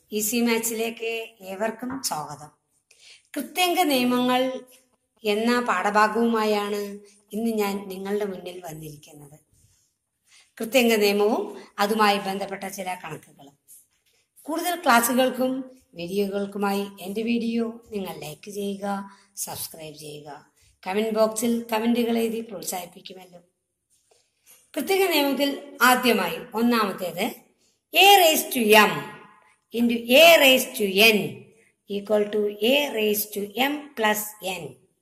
Easy മാച്ചിലേക്ക് ഏവർക്കും സ്വാഗതം കൃത്യങ്ക നിയമങ്ങൾ എന്ന പാഠഭാഗവുമായാണ് ഇന്ന് ഞാൻ നിങ്ങളുടെ മുന്നിൽ വന്നിരിക്കുന്നത് കൃത്യങ്ക നിയമവും അതുമായി ബന്ധപ്പെട്ട ചില കണക്കുകളും കൂടുതൽ ക്ലാസ്സുകൾക്കും വീഡിയോകൾക്കുമായി എൻ്റെ വീഡിയോ നിങ്ങൾ ലൈക്ക് ചെയ്യുക സബ്സ്ക്രൈബ് ചെയ്യുക കമൻറ്റ് ബോക്സിൽ കമൻറ്റുകൾ എഴുതി പ്രോത്സാഹിപ്പിക്കുമല്ലോ കൃത്യക നിയമത്തിൽ ആദ്യമായി ഒന്നാമത്തേത് A raise to M into A raise to N equal to A raise to M plus N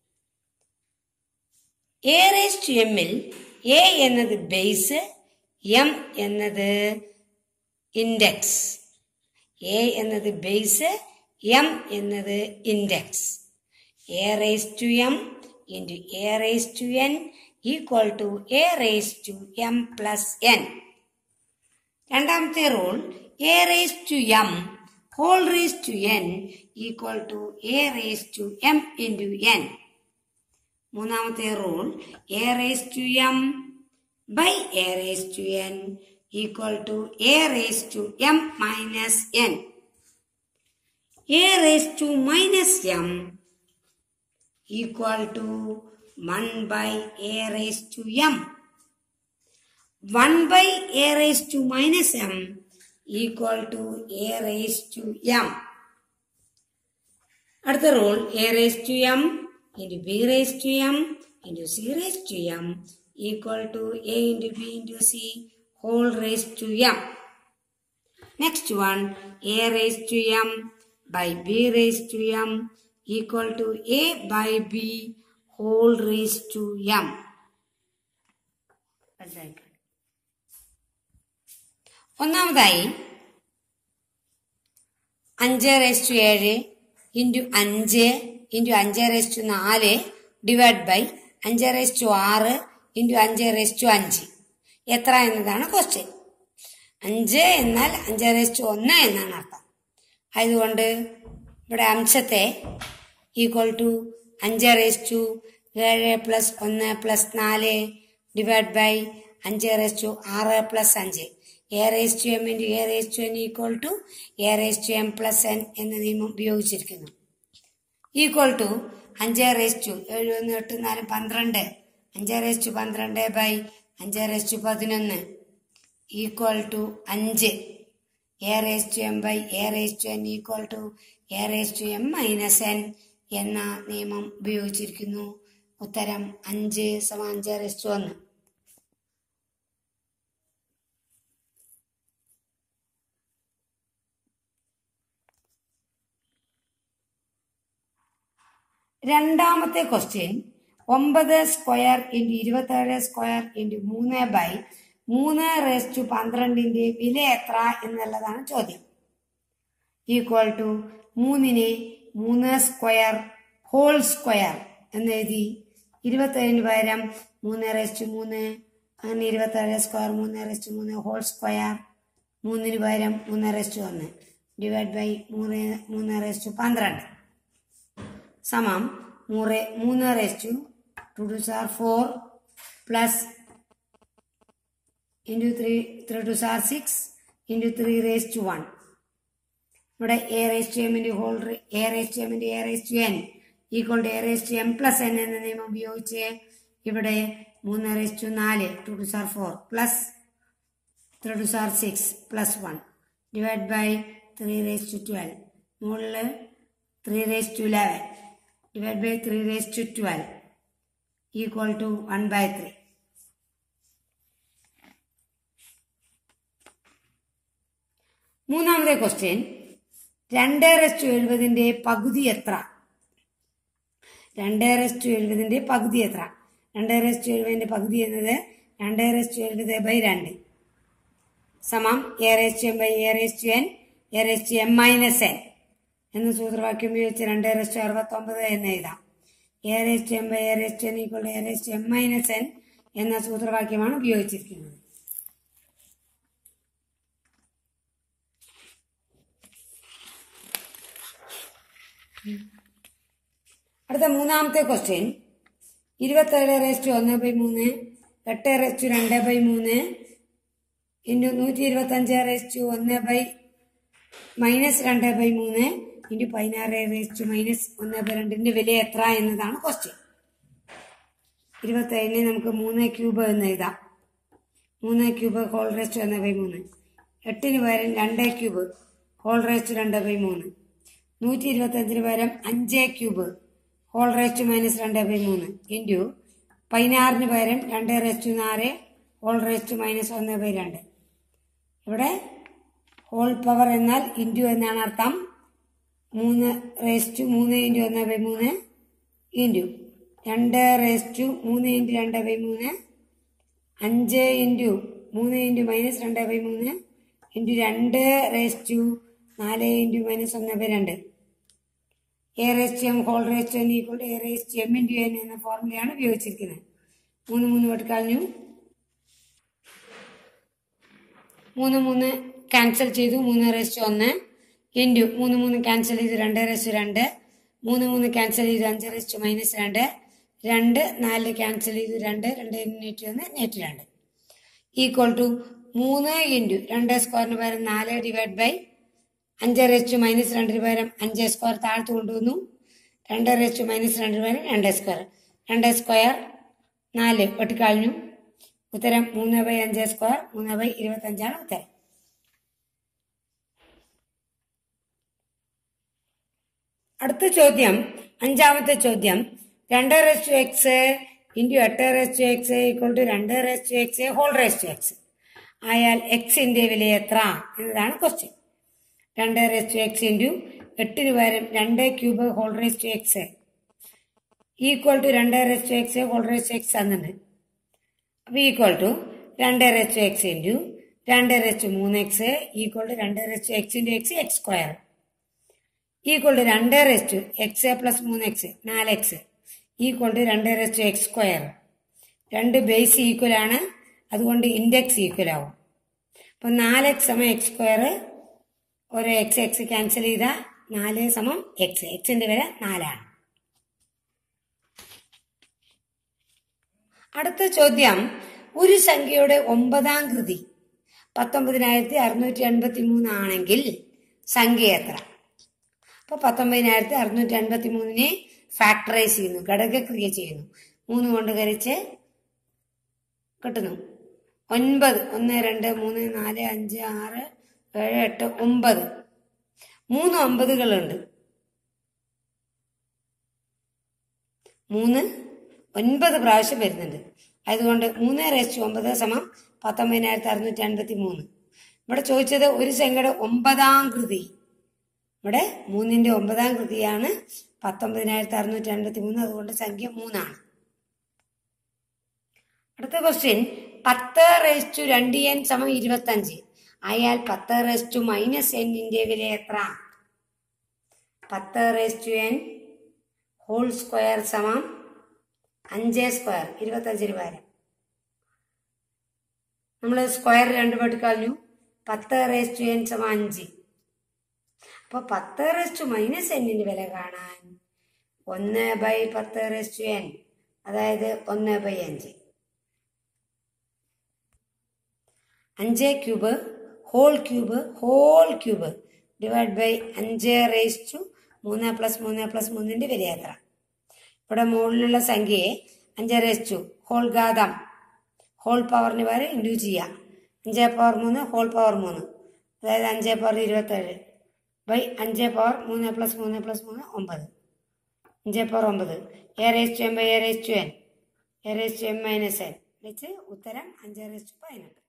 A raise to എമ്മിൽ എ എന്നത് ബേസ് എം എന്നത് ഇൻഡെക്സ് എ എന്നത് ബേസ് എം എന്നത് index A raise to M into A raise to N equal to A raise to M plus N രണ്ടാമത്തെ rule A raise to M whole raise to N equal to A raise to M into N മൂന്നാമത്തെ rule A raise to M by A raise to N equal to A raise to M minus N A raise to minus M equal to one by A raise to M one by A raise to minus M equal to A raise to M അടുത്ത rule A raise to M into B raise to M into C raise to M equal to A into B into C whole raise to M next one A raise to M by B raise to M equal to A by B whole raise to M മനസ്സിലായിക്കോ ഒന്നാമതായി അഞ്ച് raise to ഏഴ് into അഞ്ച് into അഞ്ച് raise to നാല് divide by അഞ്ച് raise to ആറ് into അഞ്ച് റേസ് ടു അഞ്ച് എത്ര എന്നതാണ് ക്വസ്റ്റ്യൻ അഞ്ച് എന്നാൽ അഞ്ച് റേസ് ടു ഒന്ന് എന്നാണ് അർത്ഥം അതുകൊണ്ട് ഇവിടെ അംശത്തെ ഈക്വൽ ടു അഞ്ച് റേസ് ടു ഏഴ് പ്ലസ് ഒന്ന് പ്ലസ് നാല് ഡിവൈഡ് ബൈ അഞ്ച് റേസ് ടു ആറ് പ്ലസ് അഞ്ച് A raise to M into A raise to N equal to A raise to M plus N എന്ന നിയമം ഉപയോഗിച്ചിരിക്കുന്നു ഈക്വൽ ടു അഞ്ച് റേസ് ടു ഏഴ് ഒന്ന് എട്ട് നാല് പന്ത്രണ്ട് അഞ്ച് റേസ് ടു പന്ത്രണ്ട് ബൈ അഞ്ച് റേസ് ടു പതിനൊന്ന് ഈക്വൽ ടു അഞ്ച് A raise to M by A raise to N equal to A raise to M minus N എന്ന നിയമം ഉപയോഗിച്ചിരിക്കുന്നു ഉത്തരം അഞ്ച് സമ അഞ്ച് റേസ് ടു ഒന്ന് രണ്ടാമത്തെ ക്വസ്റ്റ്യൻ ഒമ്പത് സ്ക്വയർ ഇൻറ്റു ഇരുപത്തേഴ് സ്ക്വയർ ഇൻറ്റു മൂന്ന് ബൈ മൂന്ന് റേസ് ടു പന്ത്രണ്ടിന്റെ വില എത്ര എന്നുള്ളതാണ് ചോദ്യം ഈക്വൽ ടു മൂന്നിനെ മൂന്ന് സ്ക്വയർ ഹോൾ സ്ക്വയർ എന്നെഴുതി ഇരുപത്തേഴിന് പകരം മൂന്ന് റേസ് ടു മൂന്ന് അങ്ങനെ ഇരുപത്തേഴ് സ്ക്വയർ മൂന്ന് റേസ് ടു മൂന്ന് ഹോൾ സ്ക്വയർ മൂന്നിന് പകരം മൂന്ന് റേസ് ടു ഒന്ന് ഡിവൈഡ് ബൈ മൂന്ന് മൂന്ന് റേസ് ടു പന്ത്രണ്ട് സമം മൂറ് മൂന്ന് raise to two two sir four plus into three three two sir six into three raise to one ഇവിടെ എ റേസ് ടു എമ്മിൻ്റെ ഹോൾ എ റേസ് ടു എമ്മിൻ്റെ A raise to N equal to A raise to M plus N എന്ന നിയമം ഉപയോഗിച്ച് ഇവിടെ മൂന്ന് raise to നാല് two two sir four plus three two sir six plus one divide by three raise to twelve മുകളിൽ three raise to eleven divided by 3 raised to 12 equal to 1 by 3. മൂന്നാമത്തെ question രണ്ട് rest എഴുപതിന്റെ പകുതി എത്ര രണ്ട് rest എഴുപതിന്റെ പകുതി എത്ര രണ്ട് rest എഴുപതിന്റെ പകുതി എന്നത് രണ്ട് റെസ്റ്റ് എഴുപത് ബൈ രണ്ട് സമം A raised M by A raised N A raised M minus N എന്ന സൂത്രവാക്യം ഉപയോഗിച്ച് രണ്ട് റെസ്റ്റ് അറുപത്തി ഒമ്പത് എന്ന് എഴുതാം A raised M by A raised N equal A raised M minus N എന്ന സൂത്രവാക്യമാണ് ഉപയോഗിച്ചിരിക്കുന്നത് അടുത്ത മൂന്നാമത്തെ ക്വസ്റ്റ്യൻ ഇരുപത്തേഴ് റേസ്റ്റ് ഒന്ന് ബൈ മൂന്ന് എട്ട് റേസ്റ്റ് രണ്ട് ബൈ മൂന്ന് ഇൻറ്റു നൂറ്റി ഇരുപത്തഞ്ച് റേസ്റ്റ് ഒന്ന് ബൈ മൈനസ് രണ്ട് ബൈ മൂന്ന് ഇൻറ്റു പതിനാറ് റേസ്റ്റ് മൈനസ് ഒന്ന് ബൈ രണ്ടിന്റെ വില എത്ര എന്നതാണ് ക്വസ്റ്റ്യൻ ഇരുപത്തേഴിനെ നമുക്ക് മൂന്ന് ക്യൂബ് എന്ന് എഴുതാം മൂന്ന് ക്യൂബ് ഹോൾ റേസ്റ്റ് ഒന്ന് ബൈ മൂന്ന് എട്ടിന് പകരം രണ്ട് ക്യൂബ് ഹോൾ റേസ്റ്റ് രണ്ട് ബൈ മൂന്ന് നൂറ്റി ഇരുപത്തഞ്ചിന് പകരം അഞ്ച് ക്യൂബ് ഹോൾ റേസ്റ്റ് മൈനസ് രണ്ട് ബൈ മൂന്ന് ഇൻറ്റു പതിനാറിന് പകരം രണ്ട് റേസ്റ്റ് നാല് ഹോൾ റേസ്റ്റ് മൈനസ് ഒന്ന് ബൈ രണ്ട് ഇവിടെ ഹോൾ പവർ എന്നാൽ ഇൻറ്റു എന്നാണ് അർത്ഥം മൂന്ന് റേസ്റ്റ് മൂന്ന് ഇൻറ്റു ഒന്ന് ബൈ മൂന്ന് ഇൻറ്റു രണ്ട് റേസ്റ്റു മൂന്ന് ഇൻറ്റു രണ്ട് ബൈ മൂന്ന് അഞ്ച് ഇൻറ്റു മൂന്ന് ഇൻറ്റു മൈനസ് രണ്ട് ബൈ മൂന്ന് ഇൻറ്റു രണ്ട് റേസ്റ്റു നാല് ഇൻറ്റു മൈനസ് ഒന്ന് ബൈ രണ്ട് A raised M whole raised N equal A raised M into N എന്ന ഫോർമുലയാണ് ഉപയോഗിച്ചിരിക്കുന്നത് മൂന്ന് മൂന്ന് വെട്ട് കളഞ്ഞു മൂന്ന് മൂന്ന് ക്യാൻസൽ ചെയ്തു മൂന്ന് റേസ്റ്റ് ഒന്ന് ഇൻറ്റു മൂന്ന് മൂന്ന് ക്യാൻസൽ ചെയ്തു രണ്ട് റേസ്റ്റ് രണ്ട് മൂന്ന് മൂന്ന് ക്യാൻസൽ ചെയ്തു അഞ്ച് റേസ്റ്റ് മൈനസ് രണ്ട് രണ്ട് നാല് ക്യാൻസൽ ചെയ്തു രണ്ട് രണ്ട് നെറ്റ് ഒന്ന് നെറ്റ് രണ്ട് ഈക്വൽ ടു മൂന്ന് ഇൻറ്റു രണ്ട് സ്ക്വയറിന് പകരം നാല് ഡിവൈഡ് ബൈ അഞ്ച് റേസ്റ്റ് മൈനസ് രണ്ടിന് പകരം അഞ്ച് സ്ക്വയർ താഴ്ത്തു കൊണ്ടുവന്നു രണ്ട് റേസ്റ്റ് മൈനസ് രണ്ടിന് പകരം രണ്ട് സ്ക്വയർ രണ്ട് സ്ക്വയർ നാല് വെട്ടിക്കളഞ്ഞു ഉത്തരം മൂന്ന് ബൈ അഞ്ച് സ്ക്വയർ മൂന്ന് ബൈ ഇരുപത്തഞ്ചാണ് ഉത്തരം അടുത്ത ചോദ്യം അഞ്ചാമത്തെ ചോദ്യം രണ്ട് റെസ്റ്റ് എക്സ് ഇൻറ്റു എട്ട് റെസ്റ്റ് എക്സ് ഈക്വൾ ടു രണ്ട് raised X whole raised X ആയാൽ എക്സിന്റെ വില എത്ര എന്നതാണ് ക്വസ്റ്റ്യൻ രണ്ട് റെസ്റ്റ് എക്സ് ഇൻറ്റു എട്ടിന് പകരം രണ്ട് cube whole raised X equal to രണ്ട് raised X whole raised X എന്നുണ്ട് അപ്പോൾ ഈക്വൽ ടു രണ്ട് റെസ്റ്റ് എക്സ് ഇൻറ്റു രണ്ട് റെസ്റ്റ് മൂന്ന് എക്സ് ഈക്വൽ ടു രണ്ട് raised X into X X square equal to രണ്ട് റെസ്റ്റ് എക്സ് പ്ലസ് മൂന്ന് X നാല് എക്സ് ഈക്വൽ ടു രണ്ട് റെസ്റ്റ് എക്സ് സ്ക്വയർ രണ്ട് ബേസ് ഈക്വൽ ആണ് അതുകൊണ്ട് ഇൻഡെക്സ് ഈക്വൽ ആവും അപ്പം നാല് എക്സ് സമം എക്സ് സ്ക്വയർ ഒരു എക്സ് എക്സ് ക്യാൻസൽ ചെയ്താൽ നാല് സമം എക്സ് എക്സിന്റെ വില നാലാണ് അടുത്ത ചോദ്യം ഒരു സംഖ്യയുടെ ഒമ്പതാം കൃതി പത്തൊമ്പതിനായിരത്തി അറുന്നൂറ്റി എൺപത്തി മൂന്ന് ആണെങ്കിൽ സംഖ്യ എത്ര അപ്പോൾ പത്തൊമ്പതിനായിരത്തി അറുന്നൂറ്റി അൻപത്തി മൂന്നിനെ ഫാക്ടറൈസ് ചെയ്യുന്നു ഘടകക്രിയ ചെയ്യുന്നു മൂന്ന് കൊണ്ട് കരിച്ച് കിട്ടുന്നു ഒൻപത് ഒന്ന് രണ്ട് മൂന്ന് നാല് അഞ്ച് ആറ് ഏഴ് എട്ട് ഒമ്പത് മൂന്ന് ഒമ്പതുകളുണ്ട് മൂന്ന് ഒൻപത് പ്രാവശ്യം വരുന്നുണ്ട് അതുകൊണ്ട് മൂന്ന് റേസ്റ്റ് ഒമ്പത് സമം പത്തൊമ്പതിനായിരത്തി അറുന്നൂറ്റി അൻപത്തി മൂന്ന് ഇവിടെ ചോദിച്ചത് ഒരു സംഖ്യയുടെ ഒമ്പതാം കൃതി ഇവിടെ മൂന്നിന്റെ ഒമ്പതാം കൃതിയാണ് പത്തൊമ്പതിനായിരത്തി അറുന്നൂറ്റി അൻപത്തി മൂന്ന് അതുകൊണ്ട് സംഖ്യ മൂന്നാണ് അടുത്ത ക്വസ്റ്റ്യൻ പത്ത് റേസ്റ്റു രണ്ട് എൻ സമം ഇരുപത്തഞ്ച് ആയാൽ പത്ത് റേസ്റ്റു മൈനസ് എന്നിന്റെ വില എത്ര പത്ത് റേസ്റ്റു എൻ ഹോൾ സ്ക്വയർ സമം അഞ്ച് സ്ക്വയർ ഇരുപത്തഞ്ചിന് പകരം നമ്മൾ സ്ക്വയർ രണ്ട് പേട്ട് കളഞ്ഞു പത്ത് റേസ്റ്റു എൻ സമം അഞ്ച് അപ്പൊ പത്ത് റെസ്റ്റു മൈനസ് എന്നിന്റെ വില കാണാൻ ഒന്ന് ബൈ പത്ത് റെസ്റ്റു എൻ അതായത് ഒന്ന് ബൈ അഞ്ച് അഞ്ച് cube whole cube whole cube divide by അഞ്ച് റേസ്റ്റു മൂന്ന് പ്ലസ് മൂന്ന് പ്ലസ് മൂന്നിന്റെ വില എത്ര ഇവിടെ മുകളിലുള്ള സംഖ്യയെ അഞ്ച് റേസ്റ്റു ഹോൾ ഘാതം ഹോൾ പവറിന് പകരം ഇൻഡ്യൂ ചെയ്യാം അഞ്ച് പവർ മൂന്ന് ഹോൾ പവർ മൂന്ന് അതായത് അഞ്ച് പവർ ഇരുപത്തേഴ് ബൈ അഞ്ച് പവർ മൂന്ന് പ്ലസ് മൂന്ന് പ്ലസ് മൂന്ന് ഒമ്പത് അഞ്ച് പവർ ഒമ്പത് A raise to M by A raise to N A raise to M minus N വെച്ച് ഉത്തരം അഞ്ച് റേസ് ടു പതിനെട്ട്